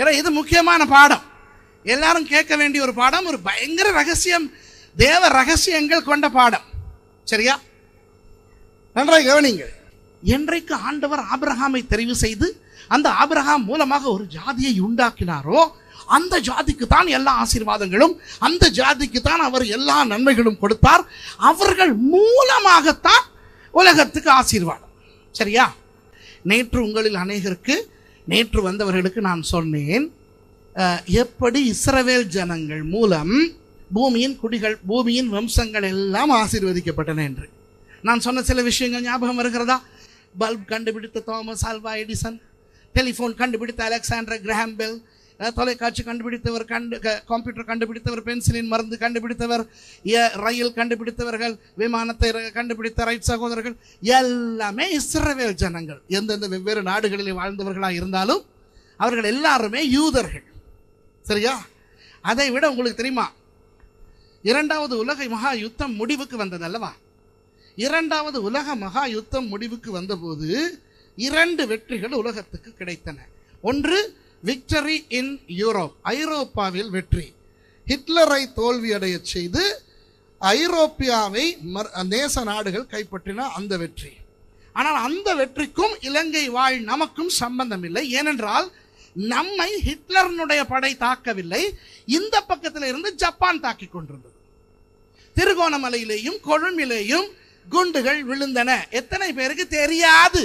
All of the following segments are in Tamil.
என்கிற இது முக்கியமான பாடம் எல்லாரும் கேட்க வேண்டிய ஒரு பாடம் ஒரு பயங்கர ரகசியம் தேவ ரகசியங்கள் கொண்ட பாடம் சரியா நன்றாய் கவனிங்கள் என்றைக்கு ஆண்டவர் ஆபிரகாமை தெரிவு செய்து அந்த ஆபிரகாம் மூலமாக ஒரு ஜாதியை உண்டாக்கினாரோ அந்த ஜாதிக்கு தான் எல்லா ஆசீர்வாதங்களும் அந்த ஜாதிக்கு தான் அவர் எல்லா நன்மைகளும் கொடுத்தார் அவர்கள் மூலமாகத்தான் உலகத்துக்கு ஆசீர்வாதம் சரியா நேற்று உங்களில் அநேகருக்கு நேற்று வந்தவர்களுக்கு நான் சொன்னேன் அஹ், எப்படி இஸ்ரவேல் ஜனங்கள் மூலம் பூமியின் குடிகள் பூமியின் வம்சங்கள் எல்லாம் ஆசீர்வதிக்கப்பட்டன என்று நான் சொன்ன சில விஷயங்கள் ஞாபகம் வருகிறதா பல்ப் கண்டுபிடித்த தாமஸ் ஆல்வா எடிசன் டெலிஃபோன் கண்டுபிடித்த அலெக்சாண்டர் கிரஹாம் பெல் அஹ், தொலைக்காட்சி கண்டுபிடித்தவர் கண்டு க- கம்ப்யூட்டர் கண்டுபிடித்தவர் பென்சிலின் மருந்து கண்டுபிடித்தவர் எ- ரயில் கண்டுபிடித்தவர்கள் விமானத்தை ர- கண்டுபிடித்த ரைட் சகோதரர்கள் எல்லாமே இஸ்ரவேல் ஜனங்கள் எந்தெந்த வெவ்வேறு நாடுகளில் வாழ்ந்தவர்களாக இருந்தாலும் அவர்கள் எல்லாருமே யூதர்கள் சரியா அதை விட உங்களுக்கு தெரியுமா இரண்டாவது உலக மகா யுத்தம் முடிவுக்கு வந்தது அல்லவா இரண்டாவது உலக மகா யுத்தம் முடிவுக்கு வந்தபோது இரண்டு வெற்றிகள் உலகத்துக்கு கிடைத்தன ஒன்று விக்டரி இன் யூரோப் ஐரோப்பாவில் வெற்றி ஹிட்லரை தோல்வியடையச் செய்து ஐரோப்பியாவை மர்- நேச நாடுகள் கைப்பற்றின அந்த வெற்றி ஆனால் அந்த வெற்றிக்கும் இலங்கை வாழ் நமக்கும் சம்பந்தம் இல்லை ஏனென்றால் நம்மை ஹிட்லர்னுடைய படை தாக்கவில்லை இந்த பக்கத்தில் இருந்து ஜப்பான் தாக்கிக் கொண்டிருந்தது திருகோணமலையிலேயும் கொழும்பிலேயும் குண்டுகள் விழுந்தன எத்தனை பேருக்கு தெரியாது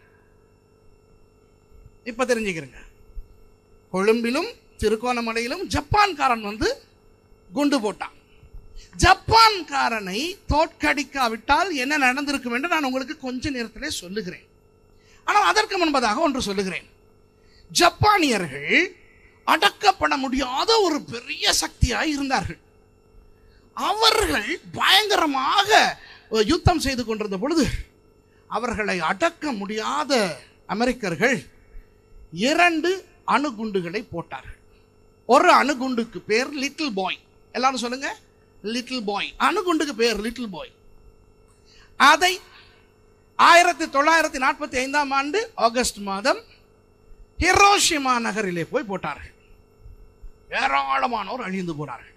இப்ப தெரிஞ்சுக்கிறங்க கொழும்பிலும் திருகோணமலையிலும் ஜப்பான்காரன் வந்து குண்டு போட்டான் ஜப்பான்காரனை தோற்கடிக்காவிட்டால் என்ன நடந்திருக்கும் என்று நான் உங்களுக்கு கொஞ்ச நேரத்திலே சொல்லுகிறேன் ஆனால் அதற்கு முன்பதாக ஒன்று சொல்லுகிறேன் ஜப்பானியர்கள் அடக்கப்பட முடியாத ஒரு பெரிய சக்தியாய் இருந்தார்கள் அவர்கள் பயங்கரமாக யுத்தம் செய்து கொண்டிருந்த பொழுது அவர்களை அடக்க முடியாத அமெரிக்கர்கள் இரண்டு அணுகுண்டுகளை போட்டார்கள் ஒரு அணுகுண்டுக்கு பேர் லிட்டில் பாய் எல்லாரும் சொல்லுங்க லிட்டில் பாய் அணுகுண்டுக்கு பேர் லிட்டில் பாய் அதை ஆயிரத்தி தொள்ளாயிரத்தி நாற்பத்தி ஐந்தாம் ஆண்டு ஆகஸ்ட் மாதம் ஹிரோஷிமா நகரிலே போய் போட்டார்கள் ஏராளமானோர் அழிந்து போனார்கள்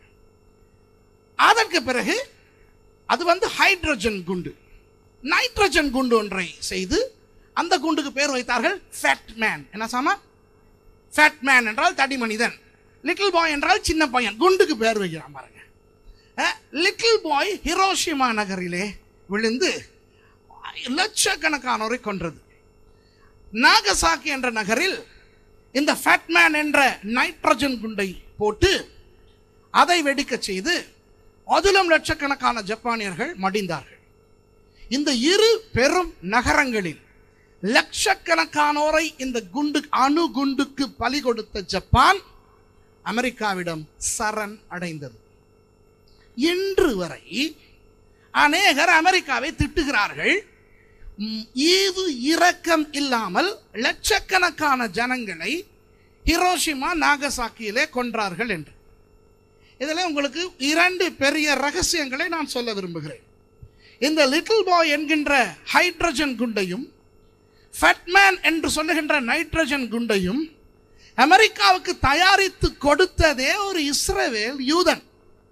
அதற்கு பிறகு அது வந்து ஹைட்ரஜன் குண்டு நைட்ரஜன் குண்டு ஒன்றை செய்து அந்த குண்டுக்கு பேர் வைத்தார்கள் ஃபேட் மேன் என்ன சாமா ஃபேட் மேன் என்றால் தடி மனிதன் லிட்டில் பாய் என்றால் சின்ன பையன் குண்டுக்கு பேர் வைக்கிறான் பாருங்க லிட்டில் பாய் ஹிரோஷிமா நகரிலே விழுந்து லட்சக்கணக்கானோரை கொன்றது நாகசாக்கி என்ற நகரில் இந்த ஃபேட்மேன் என்ற நைட்ரஜன் குண்டை போட்டு அதை வெடிக்கச் செய்து அதிலும் லட்சக்கணக்கான ஜப்பானியர்கள் மடிந்தார்கள் இந்த இரு பெரும் நகரங்களில் லட்சக்கணக்கானோரை இந்த குண்டு அணு குண்டுக்கு பலி கொடுத்த ஜப்பான் அமெரிக்காவிடம் சரண் அடைந்தது இன்று வரை அநேகர் அமெரிக்காவை திட்டுகிறார்கள் ம், ஈவு இரக்கம் இல்லாமல் லட்சக்கணக்கான ஜனங்களை ஹிரோஷிமா நாகசாக்கியிலே கொன்றார்கள் என்று இதில் உங்களுக்கு இரண்டு பெரிய ரகசியங்களை நான் சொல்ல விரும்புகிறேன் இந்த லிட்டில் பாய் என்கின்ற ஹைட்ரஜன் குண்டையும் ஃபட்மேன் என்று சொல்லுகின்ற நைட்ரஜன் குண்டையும் அமெரிக்காவுக்கு தயாரித்து கொடுத்ததே ஒரு இஸ்ரவேல் யூதன்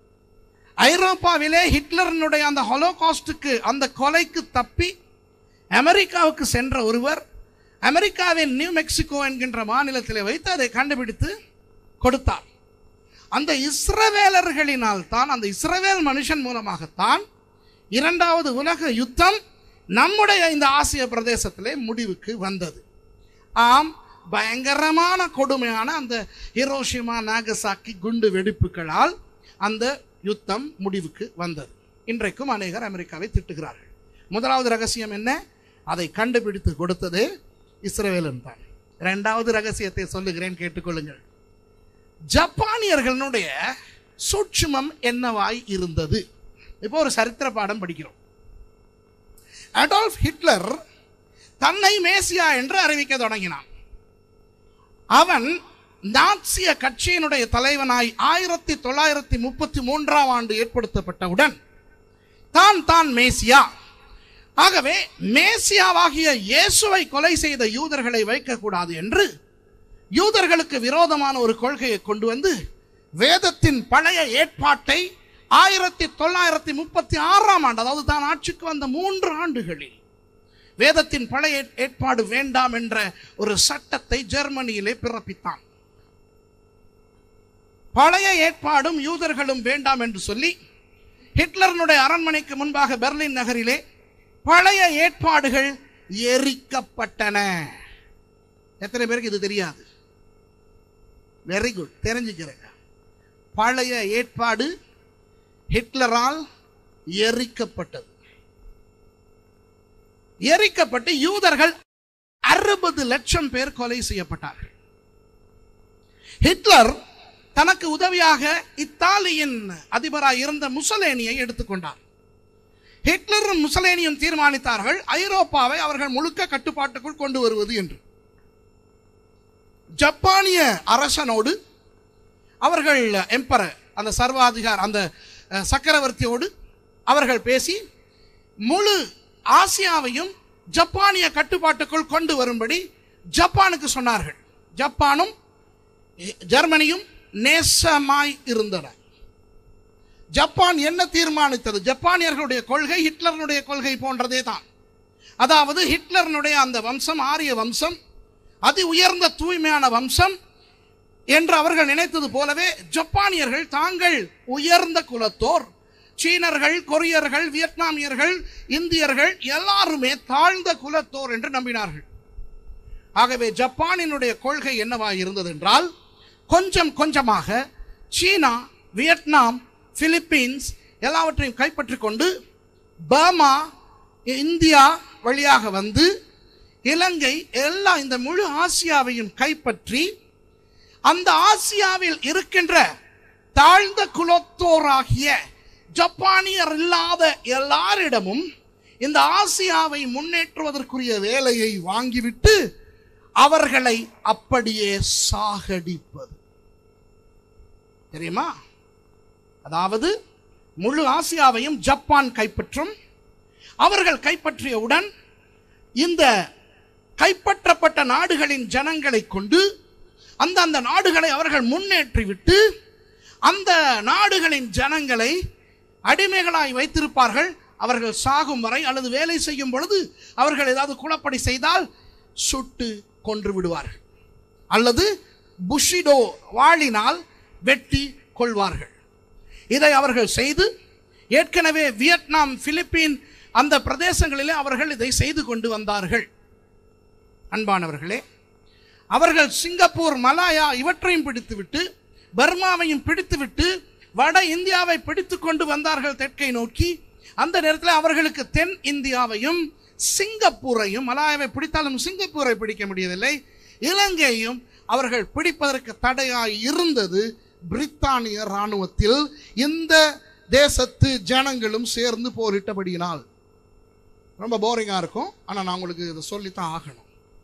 ஐரோப்பாவிலே ஹிட்லரனுடைய அந்த ஹொலோகாஸ்டுக்கு அந்த கொலைக்கு தப்பி அமெரிக்காவுக்கு சென்ற ஒருவர் அமெரிக்காவின் நியூ மெக்சிகோ என்கின்ற மாநிலத்திலே வைத்து அதை கண்டுபிடித்து கொடுத்தார் அந்த இஸ்ரவேலர்களினால் தான் அந்த இஸ்ரவேல் மனுஷன் மூலமாகத்தான் இரண்டாவது உலக யுத்தம் நம்முடைய இந்த ஆசிய பிரதேசத்திலே முடிவுக்கு வந்தது ஆம் பயங்கரமான கொடுமையான அந்த ஹிரோஷிமா நாகசாக்கி குண்டு வெடிப்புகளால் அந்த யுத்தம் முடிவுக்கு வந்தது இன்றைக்கும் அநேகர் அமெரிக்காவை திட்டுகிறார்கள் முதலாவது ரகசியம் என்ன அதை கண்டுபிடித்து கொடுத்தது இஸ்ரவேலன் தான் இரண்டாவது ரகசியத்தை சொல்லுகிறேன் கேட்டுக்கொள்ளுங்கள் ஜப்பானியர்களுடைய சூட்சுமம் என்னவாய் இருந்தது இப்போ ஒரு சரித்திர பாடம் படிக்கிறோம் அடால்ஃப் ஹிட்லர் தன்னை மேசியா என்று அறிவிக்க தொடங்கினான் அவன் நாட்சிய கட்சியினுடைய தலைவனாய் ஆயிரத்தி தொள்ளாயிரத்தி முப்பத்தி மூன்றாம் ஆண்டு ஏற்படுத்தப்பட்டவுடன் தான் தான் மேசியா ஆகவே மேசியாவாகிய இயேசுவை கொலை செய்த யூதர்களை வைக்கக்கூடாது என்று யூதர்களுக்கு விரோதமான ஒரு கொள்கையை கொண்டு வந்து வேதத்தின் பழைய ஏற்பாட்டை ஆயிரத்தி தொள்ளாயிரத்தி முப்பத்தி ஆறாம் ஆண்டு அதாவது தான் ஆட்சிக்கு வந்த மூன்று ஆண்டுகளில் வேதத்தின் பழைய ஏற்பாடு வேண்டாம் என்ற ஒரு சட்டத்தை ஜெர்மனியிலே பிறப்பித்தான் பழைய ஏற்பாடும் யூதர்களும் வேண்டாம் என்று சொல்லி ஹிட்லரனுடைய அரண்மனைக்கு முன்பாக பெர்லின் நகரிலே பழைய ஏற்பாடுகள் எரிக்கப்பட்டன எத்தனை பேருக்கு இது தெரியாது வெரி குட் தெரிஞ்சுக்கிறேன் பழைய ஏற்பாடு ஹிட்லரால் எரிக்கப்பட்டது எரிக்கப்பட்டு யூதர்கள் அறுபது லட்சம் பேர் கொலை செய்யப்பட்டார்கள் ஹிட்லர் தனக்கு உதவியாக இத்தாலியின் அதிபராக இருந்த முசலேனியை எடுத்துக்கொண்டார் ஹிட்லரும் முசலேனியும் தீர்மானித்தார்கள் ஐரோப்பாவை அவர்கள் முழுக்க கட்டுப்பாட்டுக்குள் கொண்டு வருவது என்று ஜப்பானிய அரசனோடு அவர்கள் எம்பரர் அந்த சர்வாதிகார் அந்த அஹ், சக்கரவர்த்தியோடு அவர்கள் பேசி முழு ஆசியாவையும் ஜப்பானிய கட்டுப்பாட்டுக்குள் கொண்டு வரும்படி ஜப்பானுக்கு சொன்னார்கள் ஜப்பானும் ஜெர்மனியும் நேசமாய் இருந்தன ஜப்பான் என்ன தீர்மானித்தது ஜப்பானியர்களுடைய கொள்கை ஹிட்லருடைய கொள்கை போன்றதே தான் அதாவது ஹிட்லருடைய அந்த வம்சம் ஆரிய வம்சம் அதி உயர்ந்த தூய்மையான வம்சம் என்று அவர்கள் நினைத்தது போலவே ஜப்பானியர்கள் தாங்கள் உயர்ந்த குலத்தோர் சீனர்கள் கொரியர்கள் வியட்நாமியர்கள் இந்தியர்கள் எல்லாருமே தாழ்ந்த குலத்தோர் என்று நம்பினார்கள் ஆகவே ஜப்பானினுடைய கொள்கை என்னவா இருந்தது என்றால் கொஞ்சம் கொஞ்சமாக சீனா வியட்நாம் பிலிப்பீன்ஸ் எல்லாவற்றையும் கைப்பற்றிக் கொண்டு பர்மா இந்தியா வழியாக வந்து இலங்கை எல்லா இந்த முழு ஆசியாவையும் கைப்பற்றி அந்த ஆசியாவில் இருக்கின்ற தாழ்ந்த குலத்தோராகிய ஜப்பானியர் இல்லாத எல்லாரிடமும் இந்த ஆசியாவை முன்னேற்றுவதற்குரிய வேலையை வாங்கிவிட்டு அவர்களை அப்படியே சாகடிப்பது தெரியுமா அதாவது முழு ஆசியாவையும் ஜப்பான் கைப்பற்றும் அவர்கள் கைப்பற்றியவுடன் இந்த கைப்பற்றப்பட்ட நாடுகளின் ஜனங்களை கொண்டு அந்த அந்த நாடுகளை அவர்கள் முன்னேற்றிவிட்டு அந்த நாடுகளின் ஜனங்களை அடிமைகளாய் வைத்திருப்பார்கள் அவர்கள் சாகும் வரை அல்லது வேலை செய்யும் பொழுது அவர்கள் ஏதாவது குழப்படி செய்தால் சுட்டு கொன்று விடுவார்கள் அல்லது புஷிடோ வாளினால் வெட்டி கொள்வார்கள் இதை அவர்கள் செய்து ஏற்கனவே வியட்நாம் பிலிப்பீன் அந்த பிரதேசங்களிலே அவர்கள் இதை செய்து கொண்டு வந்தார்கள் அன்பானவர்களே அவர்கள் சிங்கப்பூர் மலாயா இவற்றையும் பிடித்துவிட்டு பர்மாவையும் பிடித்துவிட்டு வட இந்தியாவை பிடித்து கொண்டு வந்தார்கள் தெற்கை நோக்கி அந்த நேரத்தில் அவர்களுக்கு தென் இந்தியாவையும் சிங்கப்பூரையும் மலாயாவை பிடித்தாலும் சிங்கப்பூரை பிடிக்க முடியவில்லை இலங்கையும் அவர்கள் பிடிப்பதற்கு தடையாய் இருந்தது பிரித்தானிய இராணுவத்தில் இந்த தேசத்து ஜனங்களும் சேர்ந்து போரிட்டபடியினால் ரொம்ப போரிங்காக இருக்கும் ஆனால் நான் உங்களுக்கு இதை சொல்லித்தான் ஆகணும்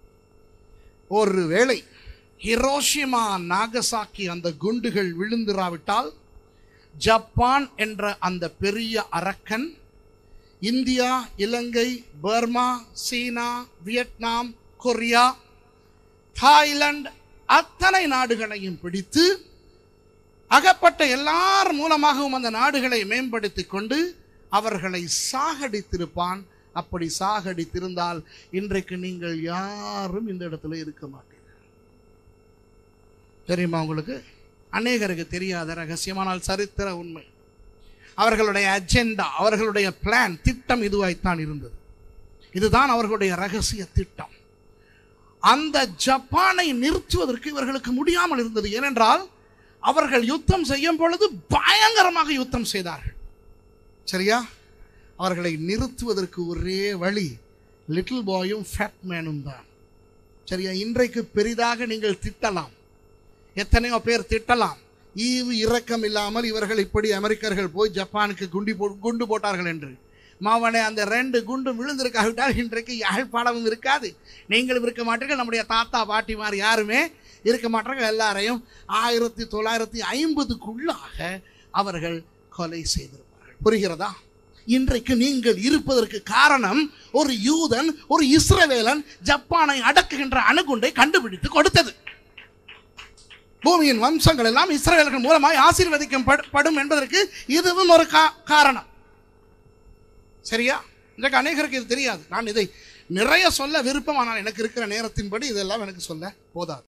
ஒரு வேளை ஹிரோஷிமா நாகசாக்கி அந்த குண்டுகள் விழுந்திராவிட்டால் ஜப்பான் என்ற அந்த பெரிய அரக்கன் India Ilangai Burma China Vietnam Korea Thailand அத்தனை நாடுகளையும் பிடித்து அகப்பட்ட எல்லார் மூலமாகவும் அந்த நாடுகளை மேம்படுத்திக் கொண்டு அவர்களை சாகடித்திருப்பான் அப்படி சாகடித்திருந்தால் இன்றைக்கு நீங்கள் யாரும் இந்த இடத்துல இருக்க மாட்டீர்கள் தெரியுமா உங்களுக்கு அநேகருக்கு தெரியாத ரகசியமானால் சரித்திர உண்மை அவர்களுடைய அஜெண்டா அவர்களுடைய பிளான் திட்டம் இதுவாய்த்தான் இருந்தது இதுதான் அவர்களுடைய ரகசிய திட்டம் அந்த ஜப்பானை நிறுத்துவதற்கு இவர்களுக்கு முடியாமல் இருந்தது ஏனென்றால் அவர்கள் யுத்தம் செய்யும் பொழுது பயங்கரமாக யுத்தம் செய்தார்கள் சரியா அவர்களை நிறுத்துவதற்கு ஒரே வழி லிட்டில் பாயும் ஃபேட் மேனும் தான் சரியா இன்றைக்கு பெரிதாக நீங்கள் திட்டலாம் எத்தனையோ பேர் திட்டலாம் ஈவு இரக்கம் இல்லாமல் இவர்கள் இப்படி அமெரிக்கர்கள் போய் ஜப்பானுக்கு குண்டி போ குண்டு போட்டார்கள் என்று மாவனே அந்த ரெண்டு குண்டும் விழுந்திருக்காவிட்டால் இன்றைக்கு யாழ்ப்பாணமும் இருக்காது நீங்களும் இருக்க மாட்டீர்கள் நம்முடைய தாத்தா பாட்டிமார் யாருமே இருக்க மாட்டார்கள் எல்லாரையும் ஆயிரத்தி தொள்ளாயிரத்தி ஐம்பதுக்குள்ளாக அவர்கள் கொலை செய்திருப்பார்கள் புரிகிறதா இன்றைக்கு நீங்கள் இருப்பதற்கு காரணம் ஒரு யூதன் ஒரு இஸ்ரவேலன் ஜப்பானை அடக்குகின்ற அணுகுண்டை கண்டுபிடித்து கொடுத்தது பூமியின் வம்சங்கள் எல்லாம் இஸ்ரவேலர்கள் மூலமாய் ஆசீர்வதிக்கும் படும் என்பதற்கு இதுவும் ஒரு கா காரணம் சரியா இன்றைக்கு அநேகருக்கு இது தெரியாது நான் இதை நிறைய சொல்ல விருப்பம் ஆனால் எனக்கு இருக்கிற நேரத்தின்படி இதெல்லாம் எனக்கு சொல்ல போதாது